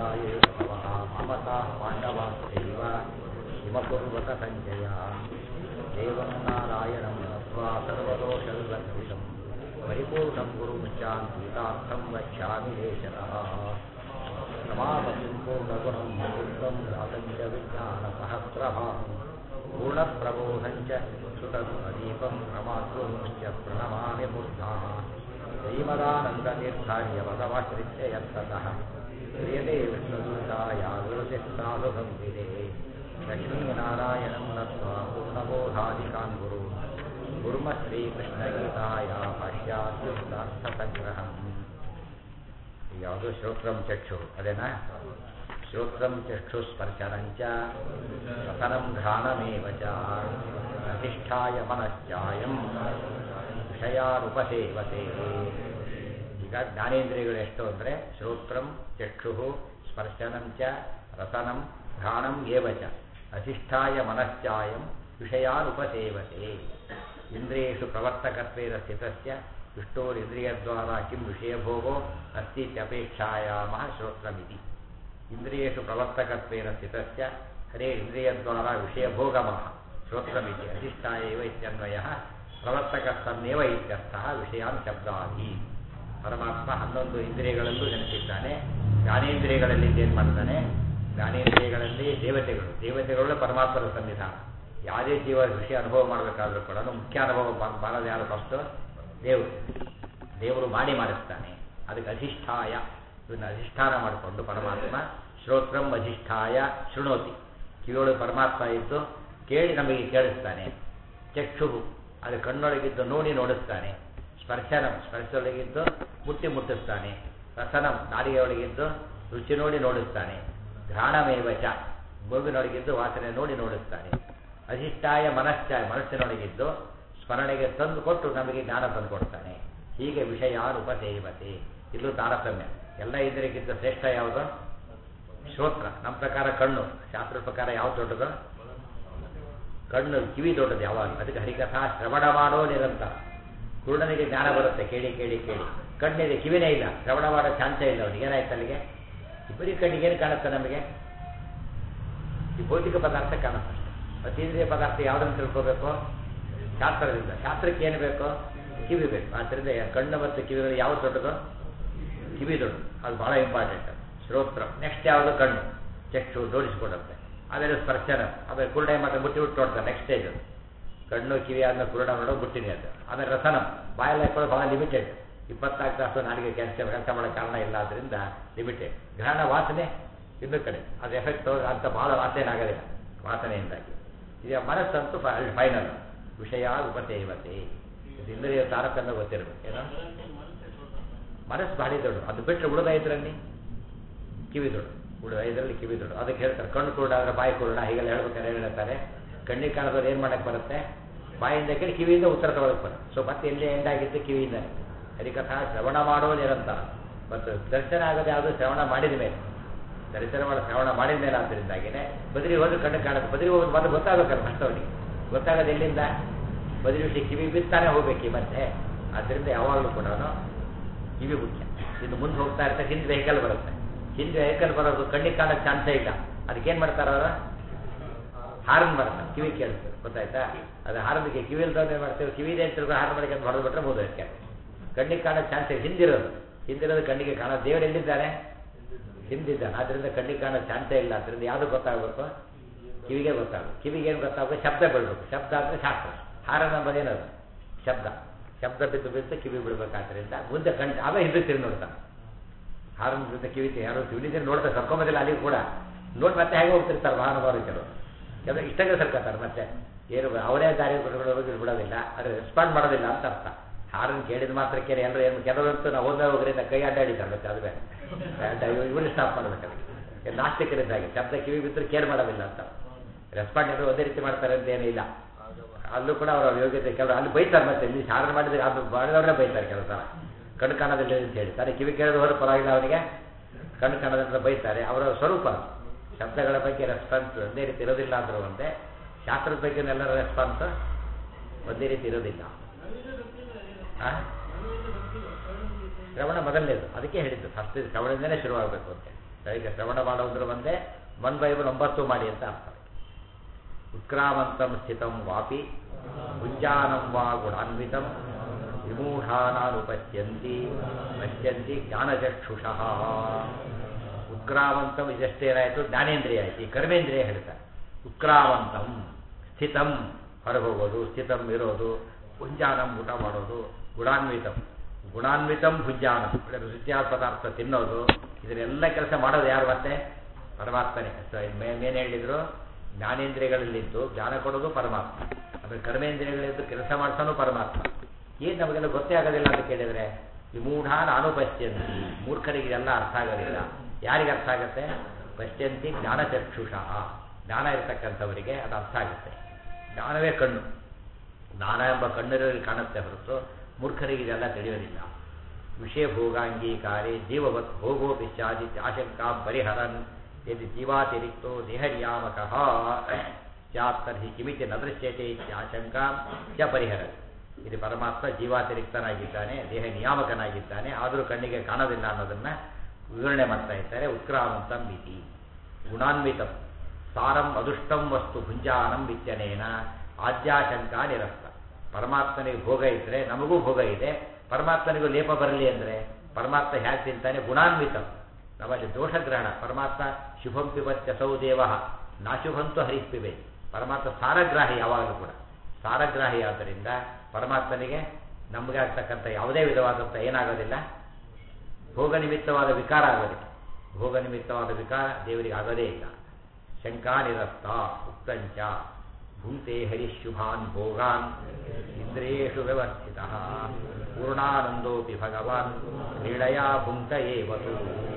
पाण्डवाय भवः ममताः पाण्डवाश्चैव हिमकुर्वत सञ्जया देवं नारायणं नत्वा सर्वदोषविवर्जितं परिपूर्णं गुरुमुच्चान्तीतार्थं वक्ष्यामि देशतः समापतिं पूर्णगुणं मुकुन्दं दातं च विज्ञानसहस्रभां पूर्णप्रबोधं च सुतदीपं प्रमातृं च प्रणमामि मूर्धाः श्रीमदानन्दतीर्थार्यवदमाश्रित्य यत्ततः क्रियते विष्णुदूताया गुरुतिस्साधुभक्तिरे लक्ष्मीनारायणं नत्वा पूर्णबोधादिकान् गुरु कुर्म श्रीकृष्णगीताया भाष्याद्युक्तार्थसङ्ग्रहम् ಯಾವುದು ಶ್ರೋತ್ರಂ ಚಕ್ಷು ಅದೇನಾ ಶ್ರೋತ್ರಂ ಚಕ್ಷು ಸ್ಪರ್ಶನಂಚ ರಸನಂ ಘ್ರಾಣಮೇವ ಚ ಅಧಿಷ್ಠಾಯ ಮನಶ್ಚಾಯಂ ವಿಷಯಾನುಪಸೇವತೆ ಈಗ ಜ್ಞಾನೇಂದ್ರಿಯಗಳು ಎಷ್ಟು ಅಂದರೆ ಶ್ರೋತ್ರಂ ಚಕ್ಷು ಸ್ಪರ್ಶನಂಚ ರಸನಂ ಘ್ರಾಣಂ ಏವ ಚ ಅಧಿಷ್ಠಾಯ ಮನಶ್ಚಾಯಂ ವಿಷಯಾನುಪಸೇವತೆ ಇಂದ್ರಿಯೇಷು ಪ್ರವರ್ತಕತ್ವೇನ ಸ್ಥಿತಸ್ಯ ವಿಷ್ಣೋರಿಂದ್ರಿಯದ್ವಾರಾ ಕಿಂ ವಿಷಯಭೋಗೋ ಅಸ್ತಿತ್ಯಪೇಕ್ಷಾಯಾಮಃ ಶ್ರೋತ್ರಮಿತಿ ಇಂದ್ರಿಯೇಷು ಪ್ರವರ್ತಕತ್ವೇನ ಸ್ಥಿತಸ್ಯ ಹರೇ ಇಂದ್ರಿಯದ್ವಾರಾ ವಿಷಯಭೋಗಮಃ ಶ್ರೋತ್ರಮಿತಿ ಅಧಿಷ್ಠಾಯ ಇವ ಇತ್ಯನ್ವಯಃ ಪ್ರವರ್ತಕಸ್ತನ್ನೇವ ಇತ್ಯರ್ಥಃ ವಿಷಯಾನ್ ಶಬ್ದಾದಿ ಪರಮಾತ್ಮ ಹನ್ನೊಂದು ಇಂದ್ರಿಯಗಳಲ್ಲೂ ನೆನಪಿದ್ದಾನೆ ಜ್ಞಾನೇಂದ್ರಿಯಗಳಲ್ಲಿ ಏನು ಮಾಡ್ತಾನೆ ಜ್ಞಾನೇಂದ್ರಿಯಗಳಲ್ಲಿ ದೇವತೆಗಳು ದೇವತೆಗಳು ಪರಮಾತ್ಮರ ಸನ್ನಿಧಾನ ಯಾವುದೇ ಜೀವ ವಿಷಯ ಅನುಭವ ಮಾಡಬೇಕಾದ್ರೂ ಕೂಡ ಮುಖ್ಯ ಅನುಭವ ಬಾರದು ಯಾರು ಫಸ್ಟು ದೇವರು ದೇವರು ಮಾಡಿ ಮಾಡಿಸ್ತಾನೆ ಅದಕ್ಕೆ ಅಧಿಷ್ಠಾಯ ಇದನ್ನು ಅಧಿಷ್ಠಾನ ಮಾಡಿಕೊಂಡು ಪರಮಾತ್ಮ ಶ್ರೋತ್ರಂ ಅಧಿಷ್ಠಾಯ ಶೃಣೋತಿ ಕಿವಿಯೊಳು ಪರಮಾತ್ಮ ಇದ್ದು ಕೇಳಿ ನಮಗೆ ಕೇಳಿಸ್ತಾನೆ ಚಕ್ಷು ಅದು ಕಣ್ಣೊಳಗಿದ್ದು ನೋಡಿ ನೋಡಿಸ್ತಾನೆ ಸ್ಪರ್ಶನಂ ಸ್ಪರ್ಶದೊಳಗಿದ್ದು ಮುಟ್ಟಿ ಮುಟ್ಟಿಸ್ತಾನೆ ರಸನಂ ನಾಲಿಗೆಯೊಳಗಿದ್ದು ರುಚಿ ನೋಡಿ ನೋಡಿಸ್ತಾನೆ ಘ್ರಾಣಮೇವ ಚ ಮೂಗಿನೊಳಗಿದ್ದು ವಾಸನೆ ನೋಡಿ ನೋಡಿಸ್ತಾನೆ ಅಧಿಷ್ಠಾಯ ಮನಶ್ಚಾಯ ಮನಸ್ಸಿನೊಳಗಿದ್ದು ಸ್ಮರಣೆಗೆ ತಂದು ಕೊಟ್ಟು ನಮಗೆ ಜ್ಞಾನ ತಂದು ಕೊಡ್ತಾನೆ ಹೀಗೆ ವಿಷಯಾನುಪದೇವತೆ ಇಲ್ಲೂ ತಾರತಮ್ಯ ಎಲ್ಲ ಇದರಿಗಿಂತ ಶ್ರೇಷ್ಠ ಯಾವುದು ಶ್ರೋತ್ರ ನಮ್ಮ ಪ್ರಕಾರ ಕಣ್ಣು ಶಾಸ್ತ್ರದ ಪ್ರಕಾರ ಯಾವ್ದು ದೊಡ್ಡದು ಕಣ್ಣು ಕಿವಿ ದೊಡ್ಡದು ಯಾವಾಗ ಅದಕ್ಕೆ ಹರಿಕಥಾ ಶ್ರವಣ ಮಾಡೋ ನಿರಂತರ ಕುರುಡನಿಗೆ ಜ್ಞಾನ ಬರುತ್ತೆ ಕೇಳಿ ಕೇಳಿ ಕೇಳಿ ಕಣ್ಣಿದೆ ಕಿವಿನೇ ಇಲ್ಲ ಶ್ರವಣ ಮಾಡೋ ಚಾನ್ಸ ಇಲ್ಲ ಅವನಿಗೆ ಏನಾಯ್ತು ಅಲ್ಲಿಗೆ ಬರೀ ಕಣ್ಣಿಗೆ ಏನು ಕಾಣುತ್ತೆ ನಮಗೆ ಈ ಭೌತಿಕ ಪದಾರ್ಥ ಕಾಣುತ್ತೆ ಅತೀಂದ್ರಿಯ ಪದಾರ್ಥ ಯಾವುದನ್ನು ತಿಳ್ಕೋಬೇಕು ಶಾಸ್ತ್ರದಿಂದ ಶಾಸ್ತ್ರಕ್ಕೆ ಏನು ಬೇಕು ಕಿವಿ ಬೇಕು ಆದ್ದರಿಂದ ಕಣ್ಣು ಮತ್ತು ಕಿವಿಗಳು ಯಾವ್ದು ದೊಡ್ಡದು ಕಿವಿ ದೊಡ್ಡದು ಅದು ಬಹಳ ಇಂಪಾರ್ಟೆಂಟ್ ಶ್ರೋತ್ರ ನೆಕ್ಸ್ಟ್ ಯಾವುದು ಕಣ್ಣು ಚಕ್ಷು ಜೋಡಿಸಿಕೊಡುತ್ತೆ ಆಮೇಲೆ ಸ್ಪರ್ಶನ ಆಮೇಲೆ ಕುರುಡೆ ಮತ್ತೆ ಬುಟ್ಟಿ ಬಿಟ್ಟು ನೋಡ್ತಾರೆ ನೆಕ್ಸ್ಟ್ ಸ್ಟೇಜ್ ಅದು ಕಣ್ಣು ಕಿವಿ ಆದ್ಮೇಲೆ ಕುರುಡ ನೋಡೋ ಬುಟ್ಟಿನೇ ಅದು ಆಮೇಲೆ ರಸನಂ ಬಾಯಲ್ಲಿ ಹಾಕೊಳ್ಳೋ ಬಹಳ ಲಿಮಿಟೆಡ್ ಇಪ್ಪತ್ನಾಲ್ಕು ತಾಸು ನಾಲಿಗೆ ಕೆಲಸ ಕೆಲಸ ಮಾಡೋ ಕಾರಣ ಇಲ್ಲ ಆದ್ದರಿಂದ ಲಿಮಿಟೆಡ್ ಗ್ರಹಣ ವಾಸನೆ ಇನ್ನೂ ಕಡೆ ಅದು ಎಫೆಕ್ಟ್ ಅಂತ ಬಹಳ ವಾಸನೆ ಆಗೋದಿಲ್ಲ ವಾಸನೆಯಿಂದಾಗಿ ಈಗ ಮನಸ್ಸಂತೂ ಫೈನಲ್ ವಿಷಯ ಉಪಸೇವತೆ ಇಂದ್ರಿಯ ತಾರತಮ್ಯ ಗೊತ್ತಿರಬೇಕು ಏನೋ ಮನಸ್ಸು ಭಾರಿ ದೊಡ್ಡ ಅದು ಬಿಟ್ಟರೆ ಉಳಿದ ಐದರಲ್ಲಿ ಕಿವಿ ದೊಡ್ಡ ಉಳಿದ ಐದರಲ್ಲಿ ಕಿವಿ ದೊಡ್ಡ ಅದಕ್ಕೆ ಹೇಳ್ತಾರೆ ಕಣ್ಣು ಕುರುಡಾದ್ರೆ ಬಾಯಿ ಕುರುಡ ಹೀಗೆಲ್ಲ ಹೇಳ್ಬೇಕಾದ್ರೆ ಏನು ಹೇಳ್ತಾರೆ ಕಣ್ಣಿಗೆ ಕಾಣೋದು ಏನು ಮಾಡಕ್ಕೆ ಬರುತ್ತೆ ಬಾಯಿಂದ ಕೇಳಿ ಕಿವಿಯಿಂದ ಉತ್ತರ ತಗೊಳಕ್ಕೆ ಬರುತ್ತೆ ಸೊ ಮತ್ತೆ ಎಲ್ಲಿ ಎಂಡಾಗಿದ್ದು ಕಿವಿಯಿಂದ ಹರಿಕಥಾ ಶ್ರವಣ ಮಾಡೋ ನಿರಂತರ ಮತ್ತು ದರ್ಶನ ಆಗೋದು ಯಾವುದು ಶ್ರವಣ ಮಾಡಿದ ಮೇಲೆ ದರ್ಶನ ಮಾಡೋ ಶ್ರವಣ ಮಾಡಿದ ಮೇಲೆ ಆದ್ದರಿಂದಾಗಿನೇ ಬದರಿ ಹೋದ್ರೆ ಕಣ್ಣು ಕಾಣುತ್ತೆ ಬದರಿ ಹೋಗೋದು ಮೊದಲು ಗೊತ್ತಾಗಬೇಕಲ್ಲ ಅಷ್ಟವನಿಗೆ ಗೊತ್ತಾಗೋದು ಎಲ್ಲಿಂದ ಬದರಿ ವಿಷಯ ಕಿವಿ ಬಿತ್ತಾನೆ ಹೋಗ್ಬೇಕು ಮತ್ತೆ ಆದ್ದರಿಂದ ಯಾವಾಗಲೂ ಕೂಡ ಕಿವಿ ಮುಖ್ಯ ಇನ್ನು ಮುಂದೆ ಹೋಗ್ತಾ ಇರ್ತಾರೆ ಹಿಂದೆ ವೆಹಿಕಲ್ ಬರುತ್ತೆ ಹಿಂದೆ ವೆಹಿಕಲ್ ಬರೋದು ಕಣ್ಣಿಗೆ ಕಾಣೋಕ್ಕೆ ಚಾನ್ಸೇ ಇಲ್ಲ ಅದಕ್ಕೇನು ಮಾಡ್ತಾರೆ ಅವರು ಹಾರನ್ ಮಾಡ್ತಾರೆ ಕಿವಿ ಕೇಳಿಸ್ತಾರೆ ಗೊತ್ತಾಯ್ತಾ ಅದು ಹಾರನ್ಗೆ ಕಿವಿ ಇಲ್ದವ್ರು ಏನು ಮಾಡ್ತೇವೆ ಕಿವಿದೆ ಅಂತ ತಿಳ್ಕೊಂಡು ಹಾರನ್ ಮಾಡಿಕೆ ಅಂತ ಹೊಡೆದು ಬಿಟ್ರೆ ಮುಗಿದೋಕೆ ಕಣ್ಣಿಗೆ ಕಾಣೋ ಚಾನ್ಸ್ ಹಿಂದಿರೋದು ಹಿಂದಿರೋದು ಕಣ್ಣಿಗೆ ಕಾಣೋ ದೇವರು ಎಲ್ಲಿದ್ದಾರೆ ಹಿಂದಿದ್ದಾನೆ ಆದ್ದರಿಂದ ಕಣ್ಣಿಗೆ ಕಾಣೋ ಚಾನ್ಸೇ ಇಲ್ಲ ಅದರಿಂದ ಯಾವುದು ಗೊತ್ತಾಗಬೇಕು ಕಿವಿಗೆ ಗೊತ್ತಾಗಬೇಕು ಕಿವಿಗೆ ಏನು ಗೊತ್ತಾಗಬೇಕು ಶಬ್ದ ಬೀಳ್ಬೇಕು ಶಬ್ದ ಅಂದರೆ ಶಾಸ್ತ್ರ ಹಾರನ ಏನದು ಶಬ್ದ ಶಬ್ದ ಬಿದ್ದು ಬಿದ್ದು ಕಿವಿ ಬಿಡ್ಬೇಕಾದ್ರಿಂದ ಮುಂದೆ ಕಣ್ ಆಗ ಹಿಂದೆ ತಿರುಗಿ ನೋಡ್ತಾನೆ ಹಾರನ ಬಿದ್ದ ಕಿವಿ ಯಾರು ತಿಳಿ ನೋಡ್ತಾರೆ ಸರ್ಕೊಂಬದಿಲ್ಲ ಅಲ್ಲಿಗೂ ಕೂಡ ನೋಡಿ ಮತ್ತೆ ಹೇಗೆ ಹೋಗ್ತಿರ್ತಾರೆ ಮಹಾನುಭಾವರು ಕೆಲವರು ಕೆಲವು ಇಷ್ಟಕ್ಕೆ ಸರ್ಕೋತಾರೆ ಮತ್ತೆ ಏನು ಅವರೇ ದಾರಿ ಬಿಡೋದು ಬಿಡೋದಿಲ್ಲ ಆದರೆ ರೆಸ್ಪಾಂಡ್ ಮಾಡೋದಿಲ್ಲ ಅಂತ ಅರ್ಥ ಹಾರನ್ ಕೇಳಿದ ಮಾತ್ರಕ್ಕೆ ಎಲ್ಲರೂ ಏನು ಕೆಲವರಂತೂ ನಾವು ಹೋದ ಹೋಗ್ರಿಂದ ಕೈ ಅಡ್ಡಾಡಿದ್ದಾರೆ ಮತ್ತೆ ಅದು ಬೇರೆ ಇವರು ಸ್ಟಾಪ್ ಮಾಡ್ಬೇಕಾದ್ರೆ ನಾಸ್ತಿಕರಿದ್ದಾಗೆ ಶಬ್ದ ಕಿವಿ ಬಿದ್ದರೆ ಕೇರ್ ಮಾಡೋದಿಲ್ಲ ಅಂತ ರೆಸ್ಪಾಂಡ್ ಎಲ್ಲರೂ ಒಂದೇ ರೀತಿ ಮಾಡ್ತಾರೆ ಅಂತ ಏನೂ ಇಲ್ಲ ಅಲ್ಲೂ ಕೂಡ ಅವರ ಯೋಗ್ಯತೆ ಕೆಲವರು ಅಲ್ಲಿ ಬೈತಾರೆ ಮತ್ತೆ ಇಲ್ಲಿ ಸಾರಣ ಮಾಡಿದ್ರೆ ಅದು ಮಾಡಿದವ್ರನ್ನೇ ಬೈತಾರೆ ಕೆಲವು ಸಲ ಕಣ್ಣು ಕಾಣೋದಿಲ್ಲ ಅಂತ ಹೇಳಿ ತಾನೇ ಕಿವಿ ಕೇಳಿದ ಹೋದ್ರೆ ಪರವಾಗಿಲ್ಲ ಅವನಿಗೆ ಕಣ್ಣು ಕಾಣೋದಂತ ಬೈತಾರೆ ಅವರ ಸ್ವರೂಪ ಶಬ್ದಗಳ ಬಗ್ಗೆ ರೆಸ್ಪಾನ್ಸ್ ಒಂದೇ ರೀತಿ ಇರೋದಿಲ್ಲ ಅಂದರೂ ಒಂದೇ ಶಾಸ್ತ್ರದ ಬಗ್ಗೆ ಎಲ್ಲರ ರೆಸ್ಪಾನ್ಸ್ ಒಂದೇ ರೀತಿ ಇರೋದಿಲ್ಲ ಶ್ರವಣ ಮೊದಲನೇದು ಅದಕ್ಕೆ ಹೇಳಿದ್ದು ಫಸ್ಟ್ ಶ್ರವಣದಿಂದನೇ ಶುರುವಾಗಬೇಕು ಅಂತ ಬೆಳಗ್ಗೆ ಶ್ರವಣ ಮಾಡೋದ್ರ ಒಂದೇ ಒನ್ ಬೈ ಒನ್ ಒಂಬತ್ತು ಮಾಡಿ ಅಂತ ಅರ್ಥ ಉತ್ಕ್ರಾಮಂತಂ ಸ್ಥಿತಂ ವಾಪಿ ಭುಂಜಾನಂ ವಾ ಗುಣಾನ್ವಿತಂ ವಿಮೂಢಾನಾನುಪಶ್ಯಂತಿ ಪಶ್ಯಂತಿ ಜ್ಞಾನಚಕ್ಷುಷಃ ಉತ್ಕ್ರಾಮಂತಂ ಇದಷ್ಟೇನಾಯಿತು ಜ್ಞಾನೇಂದ್ರಿಯ ಆಯಿತು ಈ ಕರ್ಮೇಂದ್ರಿಯ ಹೇಳ್ತಾರೆ ಉತ್ಕ್ರಾಮಂತಂ ಸ್ಥಿತಂ ಹೊರಗೋಗೋದು ಸ್ಥಿತಂ ಇರೋದು ಭುಂಜಾನಂ ಊಟ ಮಾಡೋದು ಗುಣಾನ್ವಿತಂ ಗುಣಾನ್ವಿತಂ ಭುಂಜಾನಂ ರುಚಿಯಾದ ಪದಾರ್ಥ ತಿನ್ನೋದು ಇದನ್ನೆಲ್ಲ ಕೆಲಸ ಮಾಡೋದು ಯಾರು ಮತ್ತೆ ಪರಮಾತ್ಮನೇ ಸೊ ಮೇನ್ ಹೇಳಿದ್ರು ಜ್ಞಾನೇಂದ್ರಿಯಗಳಲ್ಲಿದ್ದು ಜ್ಞಾನ ಕೊಡೋದು ಪರಮಾತ್ಮ ಆಮೇಲೆ ಕರ್ಮೇಂದ್ರಿಯಗಳಿದ್ದು ಕೆಲಸ ಮಾಡ್ತಾನೂ ಪರಮಾತ್ಮ ಏನು ನಮಗೆಲ್ಲ ಗೊತ್ತೇ ಆಗೋದಿಲ್ಲ ಅಂತ ಕೇಳಿದರೆ ವಿಮೂಢ ನಾನು ಪಶ್ಯಂತಿ ಮೂರ್ಖರಿಗೆ ಇದೆಲ್ಲ ಅರ್ಥ ಆಗೋದಿಲ್ಲ ಯಾರಿಗೆ ಅರ್ಥ ಆಗುತ್ತೆ ಪಶ್ಯಂತಿ ಜ್ಞಾನಚಕ್ಷುಷಃ ಜ್ಞಾನ ಇರತಕ್ಕಂಥವರಿಗೆ ಅದು ಅರ್ಥ ಆಗುತ್ತೆ ಜ್ಞಾನವೇ ಕಣ್ಣು ಜ್ಞಾನ ಎಂಬ ಕಣ್ಣಿರೋರಿಗೆ ಕಾಣುತ್ತೆ ಹೊರತು ಮೂರ್ಖರಿಗೆ ಇದೆಲ್ಲ ತಿಳಿಯೋದಿಲ್ಲ ವಿಷಯ ಭೋಗಾಂಗೀಕಾರಿ ಜೀವವತ್ ಭೋಗೋಪಿಶ್ಚಾದಿ ಆಶಂಕಾ ಪರಿಹರನ್ ಯದಿ ಜೀವಾತಿರಿಕ್ತೋ ದೇಹನಿಯಾಮಕ ಸ್ಯಾತ್ ತರ್ಹಿ ಕಿಮಿತಿ ನ ದೃಶ್ಯತೆ ಇತ್ಯಾಶಂಕಾ ಚ ಪರಿಹರನ್ ಇದು ಪರಮಾತ್ಮ ಜೀವಾತಿರಿಕ್ತನಾಗಿದ್ದಾನೆ ದೇಹ ನಿಯಾಮಕನಾಗಿದ್ದಾನೆ ಆದರೂ ಕಣ್ಣಿಗೆ ಕಾಣೋದಿಲ್ಲ ಅನ್ನೋದನ್ನ ವಿವರಣೆ ಮಾಡ್ತಾ ಇದ್ದಾರೆ ಉತ್ಕ್ರಾಮಂತಂ ಇತಿ ಗುಣಾನ್ವಿತಂ ಸಾರಂ ಅದೃಷ್ಟಂ ವಸ್ತು ಭುಂಜಾನಂ ಇತ್ಯನೇನ ಆದ್ಯಾಶಂಕ ನಿರಸ್ತ ಪರಮಾತ್ಮನಿಗೆ ಭೋಗ ಇದ್ರೆ ನಮಗೂ ಭೋಗ ಇದೆ ಪರಮಾತ್ಮನಿಗೂ ಲೇಪ ಬರಲಿ ಅಂದರೆ ಪರಮಾತ್ಮ ಹೇಗೆ ತಿಂತಾನೆ ಗುಣಾನ್ವಿತಂ ನಮ್ಮಲ್ಲಿ ದೋಷಗ್ರಹಣ ಪರಮಾತ್ಮ ಶುಭಂ ಪಿಬತ್ಯಸೌ ದೇವ ನಾಶುಭಂತು ಹರಿಸ್ಪಿವೆ ಪರಮಾತ್ಮ ಸಾರಗ್ರಾಹಿ ಯಾವಾಗಲೂ ಕೂಡ ಸಾರಗ್ರಾಹಿ ಆದ್ದರಿಂದ ಪರಮಾತ್ಮನಿಗೆ ನಮಗೆ ಆಗ್ತಕ್ಕಂಥ ಯಾವುದೇ ವಿಧವಾದಂಥ ಏನಾಗೋದಿಲ್ಲ ಭೋಗ ನಿಮಿತ್ತವಾದ ವಿಕಾರ ಆಗೋದಿಲ್ಲ ಭೋಗ ನಿಮಿತ್ತವಾದ ವಿಕಾರ ದೇವರಿಗೆ ಆಗೋದೇ ಇಲ್ಲ ಶಂಕಾ ನಿರಸ್ತ ಉಕ್ತಂಚ ಭುಂಕ್ತೆ ಹರಿಶುಭಾನ್ ಭೋಗಾನ್ ಇಂದ್ರಿಯೇಷು ವ್ಯವಸ್ಥಿತ ಪೂರ್ಣಾನಂದೋಪಿ ಭಗವಾನ್ ಕ್ರೀಡಯಾ ಭುಂಕ್ತ ಏವತು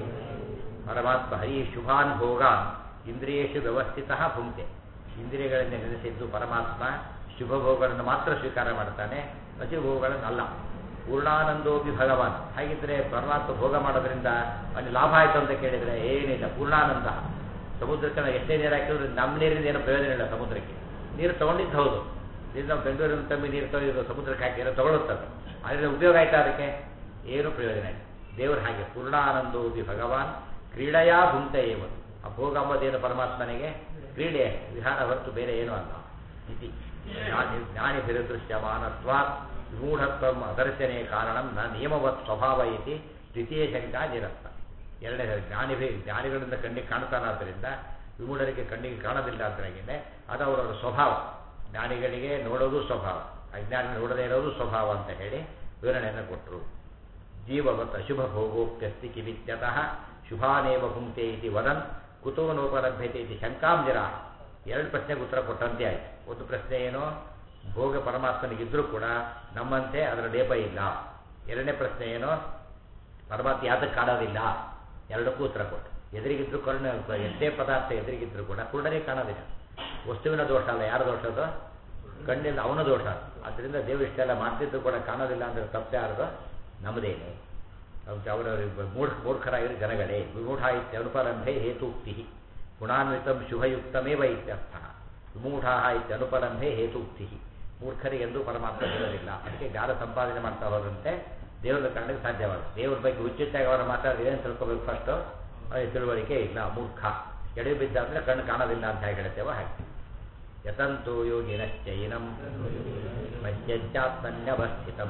ಪರಮಾತ್ಮ ಹರಿ ಶುಭಾನ್ ಭೋಗಾನ್ ಇಂದ್ರಿಯೇಷು ವ್ಯವಸ್ಥಿತ ಭುಂಕ್ತೆ ಇಂದ್ರಿಯಗಳಿಂದ ನೆಲೆಸಿದ್ದು ಪರಮಾತ್ಮ ಶುಭ ಭೋಗಗಳನ್ನು ಮಾತ್ರ ಸ್ವೀಕಾರ ಮಾಡ್ತಾನೆ ಅಶುಭ ಭೋಗಗಳನ್ನಲ್ಲ ಪೂರ್ಣಾನಂದೋಪಿ ಭಗವಾನ್ ಹಾಗಿದ್ರೆ ಪರಮಾತ್ಮ ಭೋಗ ಮಾಡೋದ್ರಿಂದ ಅಲ್ಲಿ ಲಾಭ ಆಯಿತು ಅಂತ ಕೇಳಿದರೆ ಏನಿಲ್ಲ ಪೂರ್ಣಾನಂದ ಸಮುದ್ರಕ್ಕೆ ನಾವು ಎಷ್ಟೇ ನೀರು ಹಾಕಿದ್ರು ನಮ್ಮ ನೀರಿಂದ ಏನೋ ಪ್ರಯೋಜನ ಇಲ್ಲ ಸಮುದ್ರಕ್ಕೆ ನೀರು ತಗೊಂಡಿದ್ದು ಹೌದು ನೀರು ನಾವು ಬೆಂಗಳೂರಿನ ತಮ್ಮಿ ನೀರು ತೊಗೊಂಡು ಸಮುದ್ರಕ್ಕೆ ಹಾಕಿ ಏನೋ ತಗೊಳುತ್ತದೆ ಅದರಿಂದ ಉಪಯೋಗ ಆಯ್ತಾ ಅದಕ್ಕೆ ಏನೂ ಪ್ರಯೋಜನ ಇಲ್ಲ ದೇವರು ಹಾಗೆ ಪೂರ್ಣಾನಂದೋಪಿ ಭಗವಾನ್ ಕ್ರೀಡೆಯಾ ಭುಂಕ್ತ ಏವ ಆ ಭೋಗ ಅಂಬುದೇನು ಪರಮಾತ್ಮನಿಗೆ ಕ್ರೀಡೆ ವಿಹಾರ ಹೊರತು ಬೇರೆ ಏನೂ ಅಲ್ಲ ಇತಿ ಜ್ಞಾನಿ ಜ್ಞಾನಿಭಿರದೃಶ್ಯಮಾನತ್ವ ವಿಮೂಢತ್ವ ಅದರ್ಶನೆ ಕಾರಣ ನ ನಿಯಮವತ್ ಸ್ವಭಾವ ಇತಿ ದ್ವಿತೀಯ ಶಂಕಾ ನಿರಸ್ತ ಎರಡನೇ ಜ್ಞಾನಿಭಿ ಜ್ಞಾನಿಗಳಿಂದ ಕಣ್ಣಿಗೆ ಕಾಣ್ತಾನಾದ್ದರಿಂದ ವಿಮೂಢರಿಗೆ ಕಣ್ಣಿಗೆ ಕಾಣೋದಿಲ್ಲ ಅಂತಾಗೇನೆ ಅದು ಅವರವರ ಸ್ವಭಾವ ಜ್ಞಾನಿಗಳಿಗೆ ನೋಡೋದು ಸ್ವಭಾವ ಅಜ್ಞಾನಿ ನೋಡದೇ ಇರೋದು ಸ್ವಭಾವ ಅಂತ ಹೇಳಿ ವಿವರಣೆಯನ್ನು ಕೊಟ್ಟರು ಜೀವವತ್ ಅಶುಭ ಭೋಗೋಪ್ಯಸ್ತಿ ಕಿವಿತ್ಯತಃ ಶುಭಾನೇವ ಭುಂಕ್ತೆ ಇತಿ ವದನ್ ಕುತೋ ನೋಪಲಭ್ಯತೆ ಇತಿ ಶಂಕಾಂ ಜರ ಎರಡು ಪ್ರಶ್ನೆಗೆ ಉತ್ತರ ಕೊಟ್ಟಂತೆ ಆಯಿತು ಒಂದು ಪ್ರಶ್ನೆ ಏನು ಭೋಗ ಪರಮಾತ್ಮನಿಗಿದ್ರೂ ಕೂಡ ನಮ್ಮಂತೆ ಅದರ ಲೇಪ ಇಲ್ಲ ಎರಡನೇ ಪ್ರಶ್ನೆ ಏನು ಪರಮಾತ್ಮ ಯಾತಕ್ಕೆ ಕಾಣೋದಿಲ್ಲ ಎರಡಕ್ಕೂ ಉತ್ತರ ಕೊಟ್ಟು ಎದುರಿಗಿದ್ರು ಕರ್ಣ ಎಷ್ಟೇ ಪದಾರ್ಥ ಎದುರಿಗಿದ್ರು ಕೂಡ ಕುರುಡನೇ ಕಾಣೋದಿಲ್ಲ ವಸ್ತುವಿನ ದೋಷ ಅಲ್ಲ ಯಾರ ದೋಷದು ಕಣ್ಣಿಂದ ಅವನ ದೋಷ ಅದರಿಂದ ದೇವರು ಇಷ್ಟೆಲ್ಲ ಮಾಡ್ತಿದ್ದು ಕೂಡ ಕಾಣೋದಿಲ್ಲ ಅಂದರೆ ತಪ್ಪೇ ಯಾರ್ದು ನಮ್ಮದೇನೆ ಅವರ ಮೂಢ ಮೂರ್ಖರಾಗಿರೋ ಜನಗಳೇ ವಿಮೂಢ ಇತ್ಯ ಅನುಪಲಂಭೆ ಹೇತೂಕ್ತಿ ಗುಣಾನ್ವಿತಂ ಶುಭಯುಕ್ತಮೇವ ಇತ್ಯರ್ಥ ವಿಮೂಢ ಇತ್ಯನುಪಲಂಭೆ ಹೇತೂಕ್ತಿ ಮೂರ್ಖರಿಗೆಂದು ಪರಮಾತ್ಮ ಇರೋದಿಲ್ಲ ಅದಕ್ಕೆ ಜ್ಞಾನ ಸಂಪಾದನೆ ಮಾಡ್ತಾ ಹೋದಂತೆ ದೇವರ ಕಾರಣಕ್ಕೆ ಸಾಧ್ಯವಾಗುತ್ತೆ ದೇವ್ರ ಬಗ್ಗೆ ಉಚಿತಾಗಿ ಅವರ ಮಾತಾಡಿದ್ರೆ ಏನು ತಿಳ್ಕೊಬೇಕು ಫಸ್ಟು ಅವರಿಗೆ ತಿಳುವಳಿಕೆ ಇಲ್ಲ ಮೂರ್ಖ ಎಡೆ ಬಿದ್ದ ಅಂದರೆ ಕಣ್ಣು ಕಾಣೋದಿಲ್ಲ ಅಂತ ಹೇಗೆ ಹೇಳ್ತೇವೋ ಹಾಗೆ ಯತಂತೋ ಯೋಗಿನಶ್ಚೈನಂ ಪಶ್ಯಂತ್ಯಾತ್ಮನ್ಯವಸ್ಥಿತಂ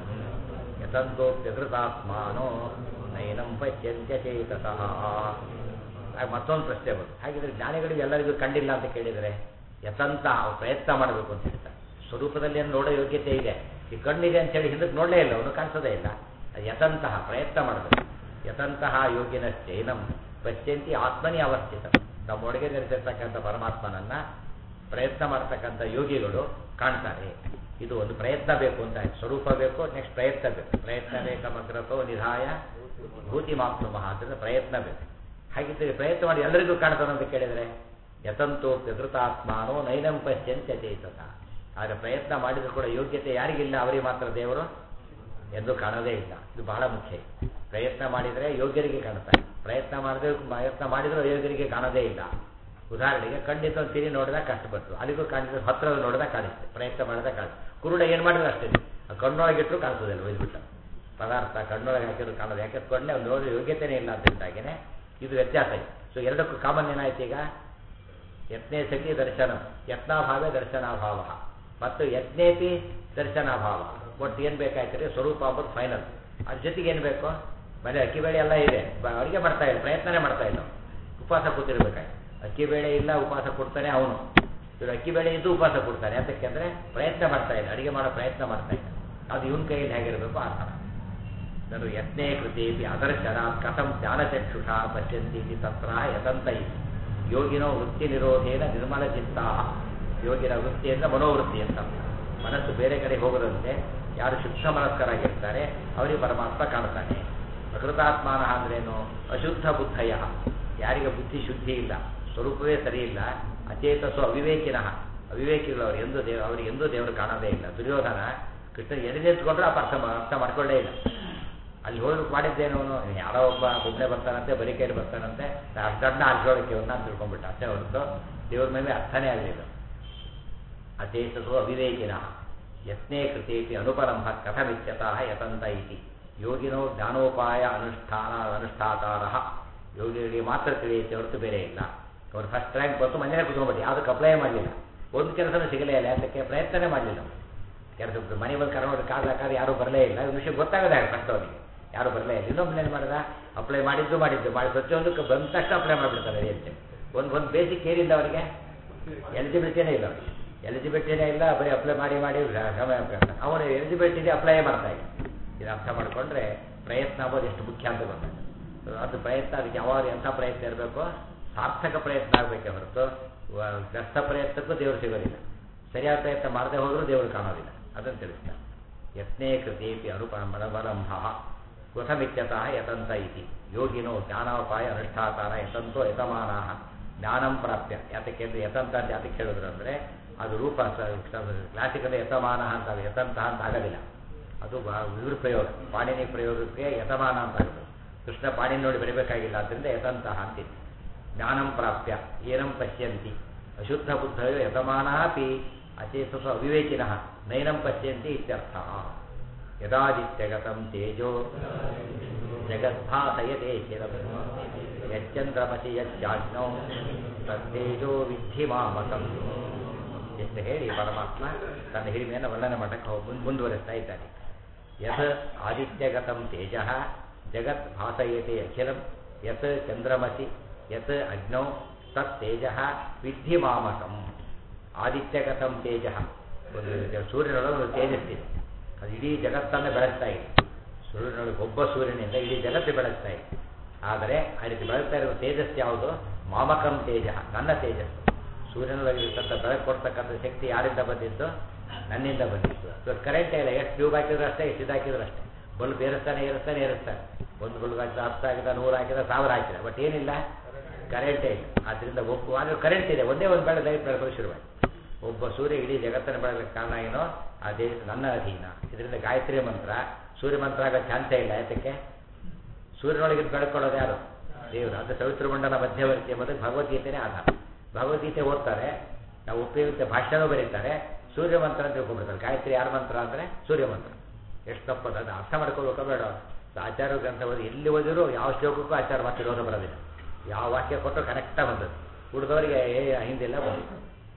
ಯತಂತೋಪ್ಯಕೃತಾತ್ಮಾನೋ ನೈನಂ ಪಶ್ಯಂತ್ಯಚೇತಸಃ ಮತ್ತೊಂದು ಪ್ರಶ್ನೆ ಬಂತು ಹಾಗಿದ್ರೆ ಜ್ಞಾನಿಗಳಿಗೆ ಎಲ್ಲರಿಗೂ ಕಂಡಿಲ್ಲ ಅಂತ ಕೇಳಿದರೆ ಯತಂತ ಪ್ರಯತ್ನ ಮಾಡಬೇಕು ಅಂತ ಹೇಳ್ತಾರೆ ಸ್ವರೂಪದಲ್ಲಿ ಏನು ನೋಡೋ ಯೋಗ್ಯತೆ ಇದೆ ಈ ಕಣ್ಣಿದೆ ಅಂತೇಳಿ ಹಿಂದಕ್ಕೆ ನೋಡಲೇ ಇಲ್ಲ ಅವನು ಕಾಣಿಸೋದೇ ಇಲ್ಲ ಯತಂತಹ ಪ್ರಯತ್ನ ಮಾಡಬೇಕು ಯತಂತಹ ಯೋಗಿನಶ್ಚೈನಂ ಪಶ್ಯಂತಿ ಆತ್ಮನಿ ಅವಸ್ಥಿತ ನಮ್ಮೊಳಗೆ ನೆಲೆಸಿರ್ತಕ್ಕಂಥ ಪರಮಾತ್ಮನನ್ನ ಪ್ರಯತ್ನ ಮಾಡ್ತಕ್ಕಂಥ ಯೋಗಿಗಳು ಕಾಣ್ತಾರೆ ಇದು ಒಂದು ಪ್ರಯತ್ನ ಬೇಕು ಅಂತ ಸ್ವರೂಪ ಬೇಕು ನೆಕ್ಸ್ಟ್ ಪ್ರಯತ್ನ ಬೇಕು ಪ್ರಯತ್ನ ಬೇಕಮಗ್ರತೋ ನಿಧಾಯ ಭೂತಿ ಮಾಪ್ನು ಮಹಾತ್ರ ಪ್ರಯತ್ನ ಬೇಕು ಹಾಗಿದ್ದರೆ ಪ್ರಯತ್ನ ಮಾಡಿ ಎಲ್ಲರಿಗೂ ಕಾಣ್ತಾನೆ ಅಂತ ಕೇಳಿದರೆ ಯತಂತೋ ಪ್ರಕೃತಾತ್ಮಾನೋ ನೈನಂ ಪಶ್ಯಂತ್ಯ ಚೇತಸ ಆದರೆ ಪ್ರಯತ್ನ ಮಾಡಿದ್ರು ಕೂಡ ಯೋಗ್ಯತೆ ಯಾರಿಗಿಲ್ಲ ಅವರಿಗೆ ಮಾತ್ರ ದೇವರು ಎಂದು ಕಾಣೋದೇ ಇಲ್ಲ ಇದು ಬಹಳ ಮುಖ್ಯ ಪ್ರಯತ್ನ ಮಾಡಿದರೆ ಯೋಗ್ಯರಿಗೆ ಕಾಣ್ತಾರೆ ಪ್ರಯತ್ನ ಮಾಡಿದ್ರೆ ಪ್ರಯತ್ನ ಮಾಡಿದರೂ ಯೋಗ್ಯರಿಗೆ ಕಾಣೋದೇ ಇಲ್ಲ ಉದಾಹರಣೆಗೆ ಖಂಡಿತ ಒಂದು ತಿರಿ ನೋಡಿದಾಗ ಕಷ್ಟಪಟ್ಟು ಅಲ್ಲಿಗೂ ಕಾಣಿಸಿದ್ರೆ ಹತ್ತಿರದ ನೋಡಿದಾಗ ಕಾಣಿಸುತ್ತೆ ಪ್ರಯತ್ನ ಮಾಡಿದಾಗ ಕಾಣಿಸುತ್ತೆ ಕುರುಡ ಏನು ಮಾಡಿದ್ರೆ ಅಷ್ಟೇ ಕಣ್ಣೊಳಗಿಟ್ಟರು ಕಾಣಿಸೋದಿಲ್ಲ ಒಯ್ದುಬಿಟ್ಟು ಪದಾರ್ಥ ಕಣ್ಣೊಳಗೆ ಹಾಕಿದ್ರು ಕಾಣೋದು ಯಾಕೆ ಕಣ್ಣೆ ಅವ್ನು ನೋಡೋ ಯೋಗ್ಯತೆನೇ ಇಲ್ಲ ಅಂತ ಇದ್ದಾಗೇನೆ ಇದು ವ್ಯತ್ಯಾಸ ಇದೆ ಸೊ ಸೊ ಎರಡಕ್ಕೂ ಕಾಮನ್ ಏನಾಯ್ತು ಈಗ ಯತ್ನೇ ಸತಿ ದರ್ಶನ ಯತ್ನಾಭಾವೇ ದರ್ಶನಾಭಾವ ಮತ್ತು ಯತ್ನೇಪಿ ದರ್ಶನಾಭಾವ ಒಟ್ಟು ಏನು ಬೇಕಾಯ್ತದೆ ಸ್ವರೂಪ ಅಂಬುದು ಫೈನಲ್ ಅದ್ರ ಜೊತೆಗೆ ಏನು ಬೇಕು ಮನೆ ಅಕ್ಕಿ ಬೇಳೆ ಎಲ್ಲ ಇದೆ ಬ- ಅಡುಗೆ ಮಾಡ್ತಾ ಇಲ್ಲ ಪ್ರಯತ್ನನೇ ಮಾಡ್ತಾ ಇಲ್ಲ ಉಪವಾಸ ಕೂತಿರ್ಬೇಕಾಯ್ತು ಅಕ್ಕಿ ಬೇಳೆ ಇಲ್ಲ ಉಪವಾಸ ಕೊಡ್ತಾನೆ ಅವನು ಇವರು ಅಕ್ಕಿ ಬೇಳೆ ಇದ್ದು ಉಪವಾಸ ಕೊಡ್ತಾನೆ ಯಾತಕ್ಕೆ ಅಂದರೆ ಪ್ರಯತ್ನ ಮಾಡ್ತಾ ಇಲ್ಲ ಅಡುಗೆ ಮಾಡೋ ಪ್ರಯತ್ನ ಮಾಡ್ತಾ ಇಲ್ಲ ಅದು ಇವನ ಕೈಯಲ್ಲಿ ಹೇಗಿರಬೇಕು ಆ ಥರ ನನು ಯತ್ನೇ ಕೃತೇಪಿ ಅದರ್ಶನ ಕಥಂ ಜ್ಞಾನಚಕ್ಷುಷ ಪಶ್ಯಂತಿ ಇತಿ ತತ್ರ ಯತಂತೈ ಯೋಗಿನೋ ವೃತ್ತಿ ನಿರೋಧೇನ ನಿರ್ಮಲ ಚಿತ್ತ ಯೋಗಿನ ವೃತ್ತಿ ಅಂತ ಮನೋವೃತ್ತಿ ಅಂತ ಮನಸ್ಸು ಬೇರೆ ಕಡೆ ಹೋಗದಂತೆ ಯಾರು ಶುದ್ಧ ಮನಸ್ಕರಾಗಿರ್ತಾರೆ ಅವರಿಗೆ ಪರಮಾತ್ಮ ಕಾಣ್ತಾನೆ ಅಕೃತಾತ್ಮಾನ ಅಂದ್ರೇನು ಅಶುದ್ಧ ಬುದ್ಧಯ ಯಾರಿಗೆ ಬುದ್ಧಿ ಶುದ್ಧಿ ಇಲ್ಲ ಸ್ವರೂಪವೇ ಸರಿ ಇಲ್ಲ ಅಚೇತಸು ಅವಿವೇಕಿನಃ ಅವಿವೇಕಿಗಳು ಅವರು ಎಂದು ದೇವ ಅವರಿಗೆ ಎಂದೂ ದೇವರು ಕಾಣೋದೇ ಇಲ್ಲ ದುರ್ಯೋಧನ ಕೃಷ್ಣ ಎದೆ ನಿಂತ್ಕೊಂಡ್ರೆ ಆ ಅರ್ಥ ಮಾ- ಅರ್ಥ ಮಾಡ್ಕೊಳ್ಳೇ ಇಲ್ಲ ಅಲ್ಲಿ ಹೋಗಿ ಮಾಡಿದ್ದೇನು ಅವನು ಯಾರೋ ಒಬ್ಬ ಒಬ್ಬನೇ ಬರ್ತಾನಂತೆ ಬರೀ ಕೈಲಿ ಬರ್ತಾನಂತೆ ಅರ್ಧಣ್ಣ ಆಚರಣೆಗೆ ಅವನ್ನ ಅಂತ ತಿಳ್ಕೊಂಡ್ಬಿಟ್ಟ ಅಷ್ಟೇ ಹೊರತು ದೇವ್ರ ಮೇಲೆ ಅರ್ಥನೇ ಆಗಲಿಲ್ಲ ಅಚೇತಸು ಅವಿವೇಕಿನ ಯತ್ನೇ ಕೃತೇಪಿ ಅನುಪರಂಭ ಕಥಮಿತ್ಯತಃ ಯತಂತ ಇತಿ ಯೋಗಿನೋ ಜ್ಞಾನೋಪಾಯ ಅನುಷ್ಠಾನ ಅನುಷ್ಠಾತಾರ ಯೋಗಿಗಳಿಗೆ ಮಾತ್ರ ತಿಳಿಯುತ್ತೆ ಹೊರತು ಬೇರೆ ಇಲ್ಲ ಅವ್ರು ಫಸ್ಟ್ ರ್ಯಾಂಕ್ ಬಂತು ಮನೇಲಿ ಕುತ್ಕೊಂಡ್ಬಿಟ್ಟು ಯಾವುದಕ್ಕೆ ಅಪ್ಲೈ ಮಾಡಲಿಲ್ಲ ಒಂದು ಕೆಲಸನೂ ಸಿಗಲೇ ಇಲ್ಲ ಯಾತಕ್ಕೆ ಪ್ರಯತ್ನನೇ ಮಾಡಲಿಲ್ಲ ಕೆಲಸ ಮನೆ ಬಂದು ಕರ್ಕೊಂಡು ಕಾದ ಕಾದ ಯಾರೂ ಬರಲೇ ಇಲ್ಲ ಈ ವಿಷಯ ಗೊತ್ತಾಗದೆ ಫಸ್ಟ್ ಅವನಿಗೆ ಯಾರು ಬರಲೇ ಇಲ್ಲ ಇನ್ನೊಬ್ಬ ಏನು ಮಾಡಿದ ಅಪ್ಲೈ ಮಾಡಿದ್ದು ಮಾಡಿದ್ದು ಮಾಡಿ ಪ್ರತಿಯೊಂದಕ್ಕೆ ಬಂದ ತಕ್ಷಣ ಅಪ್ಲೈ ಮಾಡಿಬಿಡ್ತಾರೆ ರೀತಿ ಒಂದು ಒಂದು ಬೇಸಿಕ್ ಏನಿಲ್ಲ ಅವರಿಗೆ ಎಲಿಜಿಬಿಲಿಟಿನೇ ಇಲ್ಲ ಅವರಿಗೆ ಎಲಿಜಿಬಿಲಿಟಿನೇ ಇಲ್ಲ ಬರೀ ಅಪ್ಲೈ ಮಾಡಿ ಮಾಡಿ ಸಮಯ ಅವನು ಎಲಿಜಿಬಿಲಿಟಿ ಅಪ್ಲೈ ಮಾಡ್ತಾ ಇಲ್ಲ ಇದು ಅರ್ಥ ಮಾಡಿಕೊಂಡ್ರೆ ಪ್ರಯತ್ನ ಆಗೋದು ಎಷ್ಟು ಮುಖ್ಯ ಅಂತ ಗೊತ್ತಾಗುತ್ತೆ So, ಅದು ಪ್ರಯತ್ನ ಅದಕ್ಕೆ ಯಾವಾಗ ಎಂಥ ಪ್ರಯತ್ನ ಇರಬೇಕು ಸಾರ್ಥಕ ಪ್ರಯತ್ನ ಆಗಬೇಕೆ ಹೊರತು ವ- ವ್ಯರ್ಥ ಪ್ರಯತ್ನಕ್ಕೂ ದೇವರು ಸಿಗೋದಿಲ್ಲ ಸರಿಯಾದ ಪ್ರಯತ್ನ ಮಾಡದೆ ಹೋದರೂ ದೇವರು ಕಾಣೋದಿಲ್ಲ ಅದನ್ನು ತಿಳಿಸ್ತಾರೆ ಯತ್ನೇ ಕೃತೇಪಿ ಅನುಪರಮಲಂಭ ಕೃತಮಿತ್ಯತಃ ಯತಂತ ಇತಿ ಯೋಗಿನೋ ಜ್ಞಾನೋಪಾಯ ಅನುಷ್ಠಾತಾರ ಯತಂತೋ ಯತಮಾನ ಜ್ಞಾನಂ ಪ್ರಾಪ್ಯ ಯಾತಕ್ಕೆ ಅಂದ್ರೆ ಯತಂತ ಅಂತ ಯಾತಕ್ಕೆ ಹೇಳಿದ್ರು ಅಂದರೆ ಅದು ರೂಪ ಕ್ಲಾಸಿಕಲ್ ಯತಮಾನ ಅಂತ ಅದು ಯತಂತ ಅಂತ ಆಗೋದಿಲ್ಲ ಅದು ಬಾ- ಇವ್ರ ಪ್ರಯೋಗ ಪಾಣಿನಿ ಪ್ರಯೋಗಕ್ಕೆ ಯತಮಾನ ಅಂತ ಆಗುತ್ತೆ ಕೃಷ್ಣ ಪಾಣಿನಿ ನೋಡಿ ಬರಬೇಕಾಗಿಲ್ಲ ಆದ್ದರಿಂದ ಯತಂತಹ ಅಂತಿದೆ ಜ್ಞಾನಂ ಪ್ರಾಪ್ಯ ಏನಂ ಪಶ್ಯಂತಿ ಅಶುದ್ಧ ಬುದ್ಧಯೋ ಯತಮಾನಾಪಿ ಅಚೇತಸು ಅವಿವೇಕಿನಃ ನೈನಂ ಪಶ್ಯಂತಿ ಇತ್ಯರ್ಥ ಯದಾದಿತ್ಯಗತಂ ತೇಜೋ ಜಗದ್ಭಾಸಯತೆ ಚಿರಂ ಯಚ್ಚಂದ್ರಮಸಿ ಯಚ್ಚಾಜ್ಞೋ ತತ್ತೇಜೋ ವಿಧಿ ಮಾಮಕಂ ಎಂದು ಹೇಳಿ ಪರಮಾತ್ಮ ತನ್ನ ಹಿರಿಮೆಯನ್ನು ವರ್ಣನೆ ಮಾಡಕ್ಕೆ ಹೋಗಿ ಮುಂದ್- ಮುಂದುವರಿಸ್ತಾ ಇದ್ದಾನೆ ಯತ್ ಆದಿತ್ಯಗತಂ ತೇಜ ಜಗತ್ ಭಾಸಯತೆ ಅಖಿಲಂ ಯತ್ ಚಂದ್ರಮಸಿ ಯತ್ ಅಗ್ನೌ ತತ್ ತೇಜ ವಿಧಿ ಮಾಮಕಂ ಆದಿತ್ಯಗತಂ ತೇಜ ಒಂದು ಸೂರ್ಯನೊಳಗೆ ಒಂದು ತೇಜಸ್ಸಿದೆ ಅದು ಇಡೀ ಜಗತ್ತನ್ನು ಬೆಳೆಸ್ತಾ ಇದೆ ಸೂರ್ಯನೊಳಗೆ ಒಬ್ಬ ಸೂರ್ಯನಿಂದ ಇಡೀ ಜಗತ್ತು ಬೆಳೆಸ್ತಾ ಇದೆ ಆದರೆ ಆ ರೀತಿ ಬೆಳೆಸ್ತಾ ಇರುವ ತೇಜಸ್ ಯಾವುದು ಮಾಮಕಂ ತೇಜ ನನ್ನ ತೇಜಸ್ಸು ಸೂರ್ಯನೊಳಗಿರ್ತಕ್ಕಂಥ ಬೆಳಕು ಕೊಡ್ತಕ್ಕಂಥ ಶಕ್ತಿ ಯಾರಿಂದ ಬಂದಿದ್ದು ನನ್ನಿಂದ ಬಂದಿತ್ತು ಇವತ್ತು ಕರೆಂಟ್ ಇಲ್ಲ ಎಷ್ಟು ಟ್ಯೂಬ್ ಹಾಕಿದ್ರು ಅಷ್ಟೇ ಎಷ್ಟು ಇದು ಹಾಕಿದ್ರು ಅಷ್ಟೇ ಬಲ್ಬ್ ಏರಿಸ್ತಾನೆ ಏರಿಸ್ತಾನೆ ಏರಿಸ್ತಾನೆ ಒಂದು ಬಲ್ಬ್ ಹಾಕಿದ ಹತ್ತು ಹಾಕಿದ ನೂರು ಹಾಕಿದ ಸಾವಿರ ಹಾಕಿದ ಬಟ್ ಏನಿಲ್ಲ ಕರೆಂಟೇ ಇಲ್ಲ ಆದ್ದರಿಂದ ಒಬ್ಬ ಆದರೆ ಕರೆಂಟ್ ಇದೆ ಒಂದೇ ಒಂದು ಬೆಳೆ ಲೈಟ್ ಬೆಳಕು ಶುರುವಾಯಿತು ಒಬ್ಬ ಸೂರ್ಯ ಇಡೀ ಜಗತ್ತನ್ನು ಬೆಳಗಲಿಕ್ಕೆ ಕಾರಣ ಏನೋ ಅದೇ ನನ್ನ ಅಧೀನ ಇದರಿಂದ ಗಾಯತ್ರಿ ಮಂತ್ರ ಸೂರ್ಯ ಮಂತ್ರ ಆಗೋ ಚಾನ್ಸೇ ಇಲ್ಲ ಯಾತಕ್ಕೆ ಸೂರ್ಯನೊಳಗೆ ಬೆಳಕೊಡೋದು ಯಾರು ದೇವರು ಅದು ಸವಿತೃಮಂಡಲ ಮಧ್ಯವರ್ತಿ ಎಂಬುದಕ್ಕೆ ಭಗವದ್ಗೀತೆನೇ ಆಧಾರ ಭಗವದ್ಗೀತೆ ಓದ್ತಾರೆ ನಾವು ಉಪಯುಕ್ತ ಭಾಷೆನೂ ಬರೀತಾರೆ ಸೂರ್ಯ ಮಂತ್ರ ಅಂತ ತಿಳ್ಕೊಂಡ್ಬಿಡ್ತಾರೆ ಗಾಯತ್ರಿ ಯಾರ ಮಂತ್ರ ಅಂದರೆ ಸೂರ್ಯ ಮಂತ್ರ ಎಷ್ಟು ತಪ್ಪದ ಅದು ಅರ್ಥ ಮಾಡ್ಕೋಬೇಕ ಬೇಡ ಆಚಾರ ಗ್ರಂಥ ಓದಿ ಎಲ್ಲಿ ಓದಿದ್ರು ಯಾವ ಶ್ಲೋಕಕ್ಕೂ ಆಚಾರ ಮತ್ತೆ ವಿರೋಧ ಬರೋದಿಲ್ಲ ಯಾವ ವಾಕ್ಯ ಕೊಟ್ಟರು ಕರೆಕ್ಟಾಗಿ ಬಂದದ್ದು ಉಳಿದವರಿಗೆ ಏ ಹಿಂದಿಲ್ಲ ಬಂದಿತ್ತು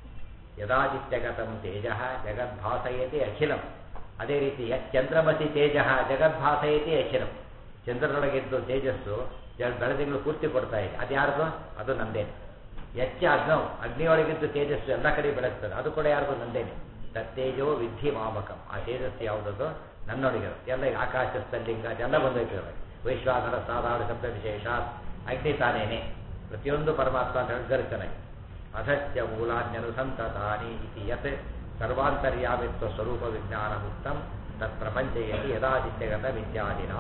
ಯದಾದಿತ್ಯಗತಂ ತೇಜ ಜಗದ್ಭಾಸಯತಿ ಅಖಿಲಂ ಅದೇ ರೀತಿ ಚಂದ್ರಮಸಿ ತೇಜ ಜಗದ್ಭಾಸಯತಿ ಅಖಿಲಂ ಚಂದ್ರನೊಳಗಿದ್ದು ತೇಜಸ್ಸು ಜ- ಬೆಳದಿಂಗಳು ಪೂರ್ತಿ ಕೊಡ್ತಾ ಇದೆ ಅದು ಯಾರ್ದು ಅದು ನಂದೇನೆ ಎಚ್ಚ ಅಗ್ನವು ಅಗ್ನಿಯೊಳಗಿದ್ದು ತೇಜಸ್ಸು ಎಲ್ಲ ಕಡೆ ಬೆಳೆಸ್ತದೆ ಅದು ಕೂಡ ಯಾರ್ದು ನಂದೇನೆ ತತ್ತೇಜೋ ವಿಧಿ ಮಾಮಕಂ ಆ ತೇಜಸ್ಸು ಯಾವುದದು ನನ್ನೊಳಗೆ ಎಲ್ಲ ಈಗ ಆಕಾಶ ಸ್ಥಲಿಂಗ ಅದೆಲ್ಲ ಬಂದೋಯ್ತದೆ ವೈಶ್ವಾನರ ಸಾಧಾರಣ ಶಬ್ದ ವಿಶೇಷ ಅಗ್ನಿ ತಾನೇನೆ ಪ್ರತಿಯೊಂದು ಪರಮಾತ್ಮ ಅಂತ ಗರ್ಚನೆ ಅಸತ್ಯ ಮೂಲಾನ್ಯನುಸಂತತಾನಿ ಇತಿ ಯತ್ ಸರ್ವಾಂತರ್ಯಾಮಿತ್ವ ಸ್ವರೂಪ ವಿಜ್ಞಾನ ಮುಕ್ತಂ ತತ್ ಪ್ರಪಂಚಯಲ್ಲಿ ಯದಾದಿತ್ಯಗತ ವಿದ್ಯಾದಿನ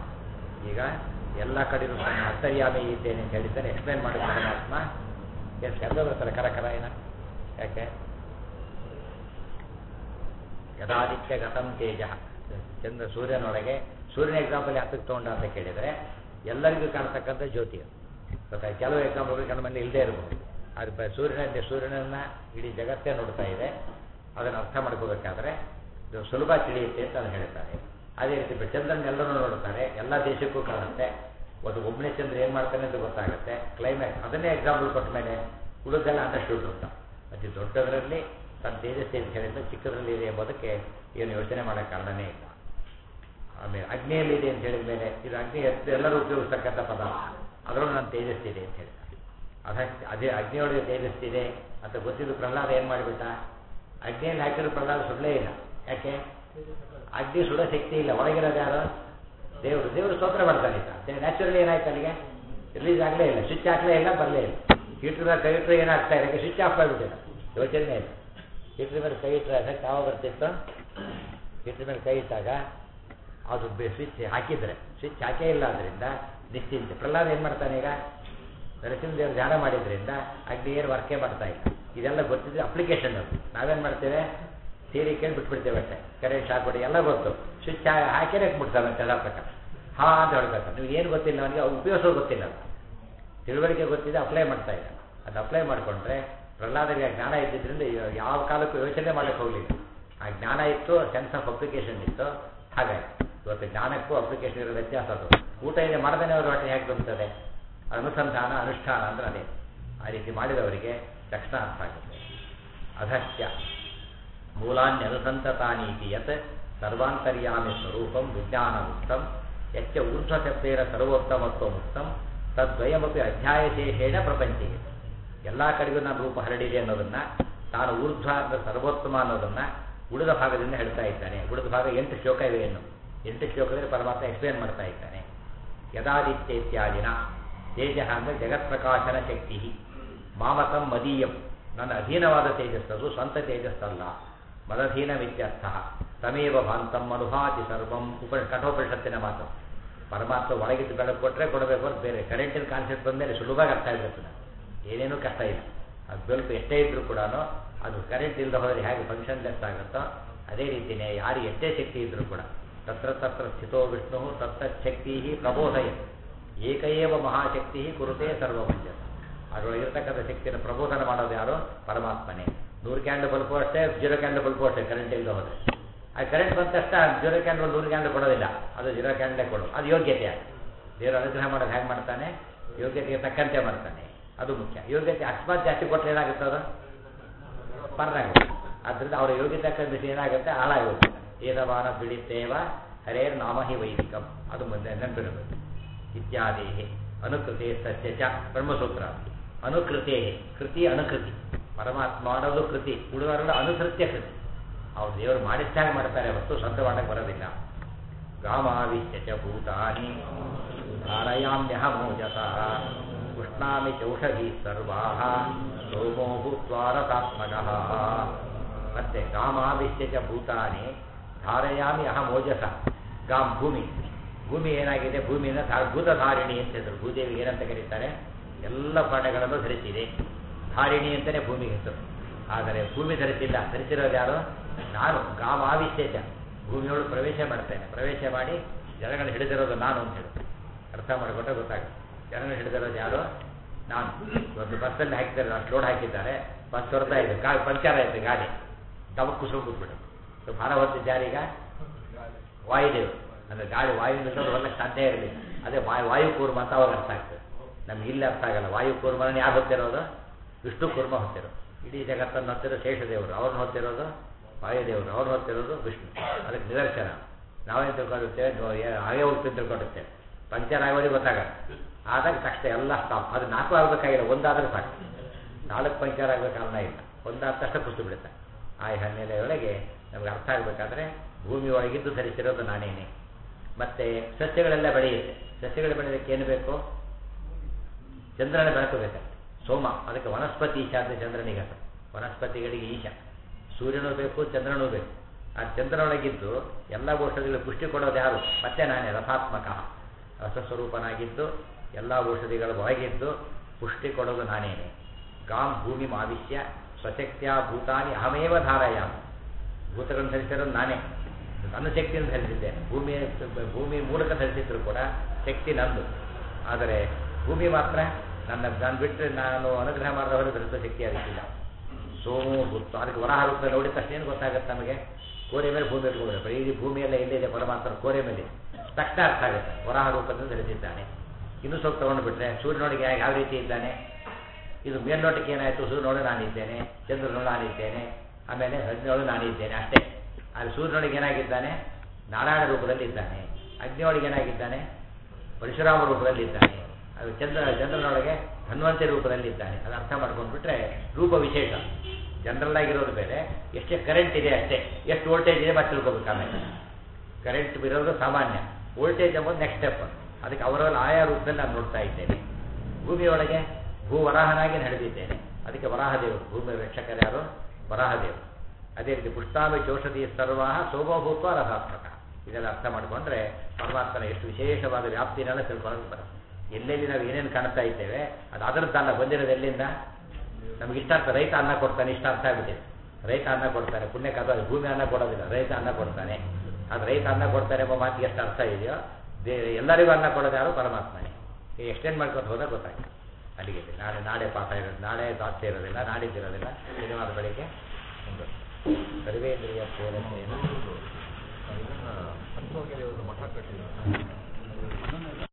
ಈಗ ಎಲ್ಲ ಕಡೆಯೂ ತನ್ನ ಅಂತರ್ಯಾಮಿ ಇದ್ದೇನೆ ಅಂತ ಹೇಳಿದ್ದಾನೆ ಎಕ್ಸ್ಪ್ಲೈನ್ ಮಾಡಿದ ಪರಮಾತ್ಮ ಎಷ್ಟು ಶಬ್ದ ಬರ್ತಾರೆ ಕರಕರ ಏನ ಯಾಕೆ ಯದಾದಿತ್ಯಗತಂ ತೇಜ ಚಂದ್ರ ಸೂರ್ಯನೊಳಗೆ ಸೂರ್ಯನ ಎಕ್ಸಾಂಪಲ್ ಯಾತಕ್ಕೆ ತಗೊಂಡ ಅಂತ ಕೇಳಿದರೆ ಎಲ್ಲರಿಗೂ ಕಾಣ್ತಕ್ಕಂಥ ಜ್ಯೋತಿ ಅದು. ಗೊತ್ತಾಯ್ತು ಕೆಲವು ಎಕ್ಸಾಂಪಲ್ ಕಣ್ಣ ಮೇಲೆ ಇಲ್ಲದೆ ಇರಬಹುದು ಅದು ಬ- ಸೂರ್ಯನ ಸೂರ್ಯನನ್ನ ಇಡೀ ಜಗತ್ತೇ ನೋಡ್ತಾ ಇದೆ ಅದನ್ನು ಅರ್ಥ ಮಾಡ್ಕೋಬೇಕಾದ್ರೆ ಇದು ಸುಲಭ ತಿಳಿಯುತ್ತೆ ಅಂತ ನಾನು ಹೇಳ್ತಾರೆ ಅದೇ ರೀತಿ ಬ- ಚಂದ್ರನ ಎಲ್ಲರೂ ನೋಡ್ತಾರೆ ಎಲ್ಲ ದೇಶಕ್ಕೂ ಕಾಣುತ್ತೆ ಒಂದು ಒಬ್ಬನೇ ಚಂದ್ರ ಏನು ಮಾಡ್ತಾನೆ ಅಂತ ಗೊತ್ತಾಗುತ್ತೆ ಕ್ಲೈಮ್ಯಾಕ್ಸ್ ಅದನ್ನೇ ಎಕ್ಸಾಂಪಲ್ ಕೊಟ್ಟ ಮೇಲೆ ಉಳಿದೆಲ್ಲ ಅಂಡರ್ಸ್ಟುಡ್ ಅಂತ ಅತಿ ದೊಡ್ಡದರಲ್ಲಿ ತನ್ನ ತೇಜಸ್ಸಿ ಅಂತ ಹೇಳಿದ್ರೆ ಚಿಕ್ಕದರಲ್ಲಿ ಇದೆ ಎಂಬುದಕ್ಕೆ ಏನು ಯೋಚನೆ ಮಾಡೋ ಕಾರಣನೇ ಇಲ್ಲ ಆಮೇಲೆ ಅಗ್ನಿಯಲ್ಲಿ ಇದೆ ಅಂತ ಹೇಳಿದ ಮೇಲೆ ಇದು ಅಗ್ನಿ ಎಷ್ಟು ಎಲ್ಲರೂ ಉಪಯೋಗಿಸ್ತಕ್ಕಂಥ ಪದ ಅದರಲ್ಲೂ ನನ್ನ ತೇಜಸ್ಸಿದೆ ಅಂತ ಹೇಳಿದ ಅದಕ್ಕೆ ಅದೇ ಅಗ್ನಿಯೊಳಗೆ ತೇಜಸ್ಸಿದೆ ಅಂತ ಗೊತ್ತಿದ್ದು ಪ್ರಹ್ಲಾದ ಏನು ಮಾಡಿಬಿಟ್ಟ ಅಗ್ನಿಯಲ್ಲಿ ಹಾಕಿರೋ ಪ್ರಹ್ಲಾದ ಸುಡಲೇ ಇಲ್ಲ ಯಾಕೆ ಅಗ್ನಿ ಸುಡೋ ಶಕ್ತಿ ಇಲ್ಲ ಒಳಗಿರೋದು ಯಾರು ದೇವರು ದೇವರು ಸ್ತೋತ್ರ ಮಾಡ್ತಾನೆ ಅಂತ ನ್ಯಾಚುರಲಿ ಏನಾಯ್ತು ಅಲ್ಲಿಗೆ ರಿಲೀಸ್ ಆಗಲೇ ಇಲ್ಲ ಸ್ವಿಚ್ ಹಾಕಲೇ ಇಲ್ಲ ಬರಲೇ ಇಲ್ಲ ಹೀಟ್ರ್ ಕೈ ಇಟ್ಟರೆ ಏನಾಗ್ತಾ ಇದೆ ಸ್ವಿಚ್ ಆಫ್ ಆಗಿಬಿಟ್ಟಿಲ್ಲ ಯೋಚನೆ ಇಲ್ಲ ಹೀಟ್ರ್ ಮೇಲೆ ಕೈ ಇಟ್ಟರೆ ಎಫೆಕ್ಟ್ ಯಾವಾಗ ಬರ್ತಿತ್ತು ಹೀಟ್ರ್ ಮೇಲೆ ಕೈ ಇಟ್ಟಾಗ ಅದು ಸ್ವಿಚ್ ಹಾಕಿದ್ರೆ ಸ್ವಿಚ್ ಹಾಕೇ ಇಲ್ಲ ಅದರಿಂದ ನಿಶ್ಚಿಂತೆ ಪ್ರಹ್ಲಾದ ಏನು ಮಾಡ್ತಾನೆ ಈಗ ನರಸಿಂಹದೇವರು ಧ್ಯಾನ ಮಾಡಿದ್ರಿಂದ ಅಗ್ನಿ ಏನು ವರ್ಕೇ ಮಾಡ್ತಾ ಇಲ್ಲ ಇದೆಲ್ಲ ಗೊತ್ತಿದ್ರೆ ಅಪ್ಲಿಕೇಶನ್ ಅದು ನಾವೇನು ಮಾಡ್ತೇವೆ ಸೀರೆ ಕೇಳಿ ಬಿಟ್ಬಿಡ್ತೇವೆ ಅಷ್ಟೇ ಕರೆಂಟ್ ಶಾಕ್ ಹೊಡಿ ಎಲ್ಲ ಗೊತ್ತು ಸ್ವಿಚ್ ಹಾಕಿರೇ ಬಿಡ್ತಾವೆ ಎಲ್ಲ ಪ್ರಕಾರ ಹಾ ಅಂತ ಹೇಳ್ಬೇಕು ನೀವು ಏನು ಗೊತ್ತಿಲ್ಲ ಅವನಿಗೆ ಉಪಯೋಗಿಸೋದು ಗೊತ್ತಿಲ್ಲ ಅದು ತಿಳುವಳಿಕೆ ಗೊತ್ತಿದೆ ಅಪ್ಲೈ ಮಾಡ್ತಾ ಇಲ್ಲ ಅದು ಅಪ್ಲೈ ಮಾಡಿಕೊಂಡ್ರೆ ಪ್ರಹ್ಲಾದರಿಗೆ ಜ್ಞಾನ ಇದ್ದಿದ್ದರಿಂದ ಯಾವ ಕಾಲಕ್ಕೂ ಯೋಚನೆ ಮಾಡಕ್ಕೆ ಹೋಗಲಿಲ್ಲ ಆ ಜ್ಞಾನ ಇತ್ತು ಸೆನ್ಸ್ ಆಫ್ ಅಪ್ಲಿಕೇಶನ್ ಇತ್ತು ಹಾಗಾಗಿ ಇವತ್ತು ಜ್ಞಾನಕ್ಕೂ ಅಪ್ಲಿಕೇಶನ್ ಇರೋ ವ್ಯತ್ಯಾಸ ಅದು ಊಟ ಇದೆ ಮಾಡದೇ ಅವರು ಹೊಟ್ಟೆ ಹೇಗೆ ಬರ್ತದೆ ಅನುಸಂಧಾನ ಅನುಷ್ಠಾನ ಅಂದ್ರೆ ಅದೇ ಆ ರೀತಿ ಮಾಡಿದವರಿಗೆ ತಕ್ಷಣ ಅರ್ಥ ಆಗುತ್ತೆ ಅಧಸ್ಯ ಮೂಲಾನ್ಯನುಸಂತತಾನೀತಿ ಯತ್ ಸರ್ವಾಂತರ್ಯಾಮಿ ಸ್ವರೂಪಂ ವಿಜ್ಞಾನಮುಕ್ತಂ ಯಚ್ಚ ಊರ್ಧ್ವಶಬ್ದೇನ ಸರ್ವೋತ್ತಮತ್ವ ಮುಕ್ತಂ ತದ್ವಯಮಪಿ ಅಧ್ಯಾಯಶೇಷೇಣ ಪ್ರಪಂಚಿಗೆ ಎಲ್ಲ ಕಡೆಗೂ ನಾನು ರೂಪ ಹರಡಿದೆ ಅನ್ನೋದನ್ನ ತಾನು ಊರ್ಧ್ವ ಅಂದ್ರೆ ಸರ್ವೋತ್ತಮ ಅನ್ನೋದನ್ನ ಉಳಿದ ಭಾಗದಿಂದ ಹೇಳ್ತಾ ಇದ್ದಾನೆ ಉಳಿದ ಭಾಗ ಎಂಟು ಶ್ಲೋಕ ಇವೆ ಏನು ಎಂಟು ಶ್ಲೋಕದಲ್ಲಿ ಪರಮಾತ್ಮ ಎಕ್ಸ್ಪ್ಲೇನ್ ಮಾಡ್ತಾ ಇದ್ದಾನೆ ಯದಾದಿತ್ಯ ಇತ್ಯಾದಿನ ತೇಜ ಅಂದರೆ ಜಗತ್ಪ್ರಕಾಶನ ಶಕ್ತಿ ಮಾಮಕಂ ಮದೀಯಂ ನನ್ನ ಅಧೀನವಾದ ತೇಜಸ್ಸದು ಸ್ವಂತ ತೇಜಸ್ಸಲ್ಲ ಮದಧೀನವಿತ್ಯರ್ಥ ತಮೇವ ಭಾಂತಂ ಅನುಭಾತಿ ಸರ್ವಂ ಉಪ ಕಠೋಪನಿಷತ್ತಿನ ಮಾತು ಪರಮಾತ್ಮ ಒಳಗಿದ್ದು ಬೆಳಕು ಕೊಟ್ಟರೆ ಕೊಡಬೇಕು ಅಂತ ಬೇರೆ ಕರೆಂಟಿನ ಕಾನ್ಸೆಪ್ಟ್ ಬಂದಮೇಲೆ ಸುಲಭವಾಗಿ ಅರ್ಥ ಆಗಿರ್ತದೆ ಏನೇನೂ ಕಷ್ಟ ಇಲ್ಲ ಅದು ಬಲ್ಪ್ ಎಷ್ಟೇ ಇದ್ರೂ ಕೂಡ ಅದು ಕರೆಂಟ್ ಇಲ್ಲದೆ ಹೋದರೆ ಹೇಗೆ ಫಂಕ್ಷನ್ ಲೆಸ್ ಆಗುತ್ತೋ ಅದೇ ರೀತಿಯೇ ಯಾರಿಗೆ ಎಷ್ಟೇ ಶಕ್ತಿ ಇದ್ರೂ ಕೂಡ ತತ್ರ ತತ್ರ ಸ್ಥಿತೋ ವಿಷ್ಣು ತತ್ತಚ್ಛಕ್ತಿ ಪ್ರಬೋಧಯ ಏಕಏವ ಮಹಾಶಕ್ತಿ ಕುರುತೆ ಸರ್ವಮಂಜಸ ಅದರೊಳಗಿರ್ತಕ್ಕಂಥ ಶಕ್ತಿಯನ್ನು ಪ್ರಬೋಧನ ಮಾಡೋದು ಯಾರು ಪರಮಾತ್ಮನೇ ನೂರು ಕ್ಯಾಂಡಲ್ ಬಲ್ಪು ಅಷ್ಟೇ ಜೀರೋ ಕ್ಯಾಂಡಲ್ ಬಲ್ಪು ಅಷ್ಟೇ ಕರೆಂಟ್ ಇಲ್ಲದೆ ಹೋದರೆ ಆ ಕರೆಂಟ್ ಬಂದ ತಕ್ಷಣ ಜೀರೋ ಕ್ಯಾಂಡಲ್ ನೂರು ಕ್ಯಾಂಡಲ್ ಕೊಡೋದಿಲ್ಲ ಅದು ಜೀರೋ ಕ್ಯಾಂಡಲೇ ಕೊಡು ಅದು ಯೋಗ್ಯತೆ ದೇವರು ಅನುಗ್ರಹ ಮಾಡೋದು ಹೇಗೆ ಮಾಡ್ತಾನೆ ಯೋಗ್ಯತೆಗೆ ತಕ್ಕಂತೆ ಮಾಡ್ತಾನೆ ಅದು ಮುಖ್ಯ ಯೋಗ್ಯತೆ ಅಕಸ್ಮಾತ್ ಜಾಸ್ತಿ ಕೊಟ್ಟರೆ ಏನಾಗುತ್ತೆ ಅದು ಪರನಾಗುತ್ತೆ ಆದ್ದರಿಂದ ಅವರ ಯೋಗ್ಯತೆ ತಕ್ಕಂತೆ ಏನಾಗುತ್ತೆ ಹಾಳಾಗುತ್ತೆ ಏದವಾನ ಬಿಡಿತೇವ ಹರೇರ್ ನಾಮ ಹಿ ವೈದಿಕಂ ಅದು ಮುಂದೆ ನೆನಪಿರಬೇಕು ಇತ್ಯಾದಿ ಅನುಕೃತಿ ಸತ್ಯ ಚ ಬ್ರಹ್ಮಸೂತ್ರ ಅನುಕೃತಿ ಕೃತಿ ಅನುಕೃತಿ ಪರಮಾತ್ಮ ಮಾಡೋದು ಕೃತಿ ಉಳಿದವರೆಲ್ಲ ಅನುಸೃತ್ಯ ಕೃತಿ ಅವ್ರು ದೇವರು ಮಾಡಿದ್ದಾಗಿ ಮಾಡ್ತಾರೆ ಹೊತ್ತು ಸ್ವಂತ ಮಾಡಕ್ಕೆ ಬರೋದಿಲ್ಲ ಗಾಮಾವಿಶ್ಯ ಚ ಭೂತಾನಿ ಧಾರಯಾಮ್ಯಹ ಮೋಜಸಃ ಉಷ್ಣಾಮಿ ಚೌಷಧಿ ಸರ್ವಾ ಸೋಮೋ ಭೂತ್ವಾರತಾತ್ಮಕಃ ಮತ್ತೆ ಗಾಮಾವಿಶ್ಯ ಚ ಭೂತಾನಿ ಧಾರಯಾಮಿ ಅಹಮೋಜಸ ಗಾಮ್ ಭೂಮಿ ಭೂಮಿ ಏನಾಗಿದೆ ಭೂಮಿಯನ್ನು ಧಾ ಭೂತಧಾರಿಣಿ ಅಂತ ಹೆಸರು ಭೂದೇವಿಗೆ ಏನಂತ ಕರೀತಾರೆ ಎಲ್ಲ ಪ್ರಾಣಿಗಳನ್ನು ಧರಿಸಿದೆ ಧಾರಿಣಿ ಅಂತಲೇ ಭೂಮಿಗೆ ಹೆಸರು ಆದರೆ ಭೂಮಿ ಧರಿಸಿಲ್ಲ ಧರಿಸಿರೋದು ಯಾರು ನಾನು ಗಾಮ್ ಆವಿಶ್ಯಚ ಭೂಮಿಯೊಳಗೆ ಪ್ರವೇಶ ಮಾಡ್ತೇನೆ ಪ್ರವೇಶ ಮಾಡಿ ಜನಗಳನ್ನ ಹಿಡಿದಿರೋದು ನಾನು ಅಂತ ಹೇಳಿ ಅರ್ಥ ಮಾಡಿಕೊಂಡ್ರೆ ಗೊತ್ತಾಗುತ್ತೆ ಜನಗಳನ್ನ ಹಿಡಿದಿರೋದು ಯಾರು ನಾನು ಒಂದು ಬಸ್ಸಲ್ಲಿ ಹಾಕಿದ್ದಾರೆ ಅಷ್ಟು ಲೋಡ್ ಹಾಕಿದ್ದಾರೆ ಬಸ್ ಹೊರತಾ ಇದೆ ಗಾ ಪಂಚರ್ ಆಯ್ತು ಗಾಡಿ ತಮಗೆ ಕುಸುರು ಕೂತ್ಬಿಟ್ಟು ಸೊ ಭಾರ ಹೊತ್ತಿದ್ದಾರೆ ಈಗ ವಾಯುದೇವರು ಅಂದರೆ ಗಾಳಿ ವಾಯು ನಿಲ್ಲೋದು ಹೊರಕ್ಕೆ ಸಾಧ್ಯ ಇರಲಿಲ್ಲ ಅದೇ ವಾಯು ವಾಯು ಕೂರ್ಮ ಅಂತ ಅವಾಗ ಅರ್ಥ ಆಗ್ತದೆ ನಮ್ಗೆ ಇಲ್ಲಿ ಅರ್ಥ ಆಗಲ್ಲ ವಾಯು ಕೂರ್ಮನ ಯಾರು ಹೊತ್ತಿರೋದು ವಿಷ್ಣು ಕೂರ್ಮ ಹೊತ್ತಿರೋದು ಇಡೀ ಜಗತ್ತನ್ನು ಹೊತ್ತಿರೋ ಶೇಷದೇವರು ಅವ್ರನ್ನ ಹೊತ್ತಿರೋದು ವಾಯುದೇವರು ಅವ್ರು ಹೊತ್ತಿರೋದು ವಿಷ್ಣು ಅದಕ್ಕೆ ನಿದರ್ಶನ ನಾವೇನು ತಿಳ್ಕೊಂಡಿರ್ತೇವೆ ಹಾಗೆ ಹೋಗ್ತೀನಿ ತಿಳ್ಕೊಂಡಿರ್ತೇವೆ ಪಂಚರ್ ಆಗೋರಿಗೆ ಗೊತ್ತಾಗಲ್ಲ ಆದಾಗ ತಕ್ಷಣ ಎಲ್ಲ ಸ್ಟಾಪ್ ಅದು ನಾಲ್ಕು ಆಗಬೇಕಾಗಿಲ್ಲ ಒಂದಾದ್ರೆ ಸಾಕು ನಾಲ್ಕು ಪಂಚರ್ ಆಗಬೇಕು ಕಾರಣ ಇಲ್ಲ ಒಂದಾದ ತಕ್ಷಣ ಕುಸಿದು ಬಿಡುತ್ತೆ ಆ ಹಿನ್ನೆಲೆಯೊಳಗೆ ನಮ್ಗೆ ಅರ್ಥ ಆಗಬೇಕಾದ್ರೆ ಭೂಮಿ ಒಳಗಿದ್ದು ಧರಿಸಿರೋದು ನಾನೇನೆ ಮತ್ತೆ ಸಸ್ಯಗಳೆಲ್ಲ ಬೆಳೆಯುತ್ತೆ ಸಸ್ಯಗಳು ಬೆಳೆಯೋದಕ್ಕೆ ಏನು ಬೇಕು ಚಂದ್ರನ ಬೆಳಕು ಬೇಕು ಸೋಮ ಅದಕ್ಕೆ ವನಸ್ಪತಿ ಈಶ ಅಂತ ಚಂದ್ರನಿಗೆ ಹೆಸರು ವನಸ್ಪತಿಗಳಿಗೆ ಈಶ ಸೂರ್ಯನೂ ಬೇಕು ಚಂದ್ರನೂ ಬೇಕು ಆ ಚಂದ್ರನೊಳಗಿದ್ದು ಎಲ್ಲ ಔಷಧಿಗಳು ಪುಷ್ಟಿ ಕೊಡೋದು ಯಾರು ಮತ್ತೆ ನಾನೇ ರಥಾತ್ಮಕ ರಸಸ್ವರೂಪನಾಗಿದ್ದು ಎಲ್ಲ ಔಷಧಿಗಳ ಒಳಗಿದ್ದು ಪುಷ್ಟಿ ಕೊಡೋದು ನಾನೇನೆ ಗಾಂ ಭೂಮಿ ಮಾವಿಷ್ಯ ಸ್ವಶಕ್ತಿಯ ಭೂತಾನಿ ಅಹಮೇವ ಧಾರಯ ಭೂತಗಳನ್ನು ಧರಿಸಿರೋದು ನಾನೇ ನನ್ನ ಶಕ್ತಿಯನ್ನು ಧರಿಸಿದ್ದೇನೆ ಭೂಮಿಯ ಭೂಮಿ ಮೂಲಕ ಧರಿಸಿದ್ರು ಕೂಡ ಶಕ್ತಿ ನಂದು ಆದರೆ ಭೂಮಿ ಮಾತ್ರ ನನ್ನ ನಾನು ಬಿಟ್ಟರೆ ನಾನು ಅನುಗ್ರಹ ಮಾಡಿದವರು ಧರಿಸುವ ಶಕ್ತಿ ಅದಕ್ಕಿಲ್ಲ ಸೋಮು ಭೂತ ಅದಕ್ಕೆ ವರಾಹ ರೂಪ ನೋಡಿದ ತಕ್ಷಣ ಏನು ಗೊತ್ತಾಗುತ್ತೆ ನಮಗೆ ಕೋರೆ ಮೇಲೆ ಭೂಮಿ ಇಟ್ಕೊಂಡ್ರೆ ಇಡೀ ಭೂಮಿಯೆಲ್ಲ ಎಲ್ಲಿದೆ ಪರಮಾತ್ಮನ ಕೋರೆ ಮೇಲೆ ತಕ್ಷಣ ಅರ್ಥ ಆಗುತ್ತೆ ವರಾಹ ರೂಪದಿಂದ ಧರಿಸಿದ್ದಾನೆ ಇನ್ನೂ ಸ್ವಲ್ಪ ತೊಗೊಂಡು ಸೂರ್ಯನೊಳಗೆ ಯಾವ- ಯಾವ ರೀತಿ ಇದ್ದಾನೆ ಇದು ಮೇಲ್ನೋಟಕ್ಕೆ ಏನಾಯಿತು ಸೂರ್ಯನೊಳಗೆ ನಾನಿದ್ದೇನೆ ಚಂದ್ರನೊಳಗೆ ನಾನಿದ್ದೇನೆ ಆಮೇಲೆ ಹದಿನೊಳಗೆ ನಾನಿದ್ದೇನೆ ಅಷ್ಟೇ ಅಲ್ಲಿ ಸೂರ್ಯನೊಳಗೆ ಏನಾಗಿದ್ದಾನೆ ನಾರಾಯಣ ರೂಪದಲ್ಲಿ ಇದ್ದಾನೆ ಅಗ್ನಿಯೊಳಗೆ ಏನಾಗಿದ್ದಾನೆ ಪರಶುರಾಮ ರೂಪದಲ್ಲಿ ಇದ್ದಾನೆ ಅದು ಚಂದ್ರ ಚಂದ್ರನೊಳಗೆ ಹನುಮಂತ ರೂಪದಲ್ಲಿ ಇದ್ದಾನೆ ಅದು ಅರ್ಥ ಮಾಡ್ಕೊಂಡ್ಬಿಟ್ರೆ ರೂಪ ವಿಶೇಷ ಜನರಲ್ ಆಗಿರೋದು ಬೇರೆ ಎಷ್ಟೇ ಕರೆಂಟ್ ಇದೆ ಅಷ್ಟೇ ಎಷ್ಟು ವೋಲ್ಟೇಜ್ ಇದೆ ಮತ್ತೆ ತಿಳ್ಕೊಬೇಕು ಆಮೇಲೆ ಕರೆಂಟ್ ಇರೋದು ಸಾಮಾನ್ಯ ವೋಲ್ಟೇಜ್ ಎಂಬುದು ನೆಕ್ಸ್ಟ್ ಸ್ಟೆಪ್ ಅದಕ್ಕೆ ಅವರಲ್ಲಿ ಆಯಾ ರೂಪದಲ್ಲಿ ನಾನು ನೋಡ್ತಾ ಇದ್ದೇನೆ ಭೂಮಿಯೊಳಗೆ ಭೂವರಾಹನಾಗಿ ನಡೆದಿದ್ದೇನೆ ಅದಕ್ಕೆ ವರಾಹದೇವರು ಭೂಮಿಯ ರಕ್ಷಕರು ಯಾರು ವರಾಹದೇವರು ಅದೇ ರೀತಿ ಪುಷ್ಟಾಮಿ ಚೌಷಧಿ ಸರ್ವಾಹ ಸೋಮಭೂತ್ವ ರಸಾತ್ಮಕ ಇದೆಲ್ಲ ಅರ್ಥ ಮಾಡಿಕೊಂಡ್ರೆ ಪರಮಾತ್ಮನ ಎಷ್ಟು ವಿಶೇಷವಾದ ವ್ಯಾಪ್ತಿನೆಲ್ಲ ತಿಳ್ಕೊಳ್ಳೋಕೆ ಬರುತ್ತೆ ಎಲ್ಲೆಲ್ಲಿ ನಾವು ಏನೇನು ಕಾಣ್ತಾ ಇದ್ದೇವೆ ಅದು ಅದರದ್ದಲ್ಲ ಬಂದಿರೋದು ಎಲ್ಲಿಂದ ನಮ್ಗೆ ಇಷ್ಟ ಅರ್ಥ ರೈತ ಅನ್ನ ಕೊಡ್ತಾನೆ ಇಷ್ಟ ಅರ್ಥ ಆಗ್ಬಿಟ್ಟಿದೆ ರೈತ ಅನ್ನ ಕೊಡ್ತಾನೆ ಪುಣ್ಯಕ್ಕೆ ಅದು ಭೂಮಿ ಅನ್ನ ಕೊಡೋದಿಲ್ಲ ರೈತ ಅನ್ನ ಕೊಡ್ತಾನೆ ಅದು ರೈತ ಅನ್ನ ಕೊಡ್ತಾನೆ ಎಂಬ ಮಾತಿಗೆ ಎಷ್ಟು ಅರ್ಥ ಇದೆಯೋ ದೇ ಎಲ್ಲರಿಗೂ ಅನ್ನ ಕೊಡೋದು ಯಾರು ಪರಮಾತ್ಮನೇ ಎಕ್ಸ್ಟೆಂಡ್ ಮಾಡ್ಕೊಂಡು ಹೋದಾಗ ಗೊತ್ತಾಗ್ತದೆ ಅಲ್ಲಿಗೆ ನಾಳೆ ನಾಳೆ ಪಾಠ ಇರೋದು ನಾಳೆ ದಾಸ್ತಿ ಇರೋದಿಲ್ಲ ನಾಡಿದ್ದಿರೋದಿಲ್ಲ ಶನಿವಾರ ಬೆಳಿಗ್ಗೆ ಒಂದು ಸರ್ವೇಂದ್ರಿಯ ಪೂರ್ಣತೆಯನ್ನು ಹನುಮಗಿರಿ ಅವರು ಮಠ ಕಟ್ಟಿದ್ರು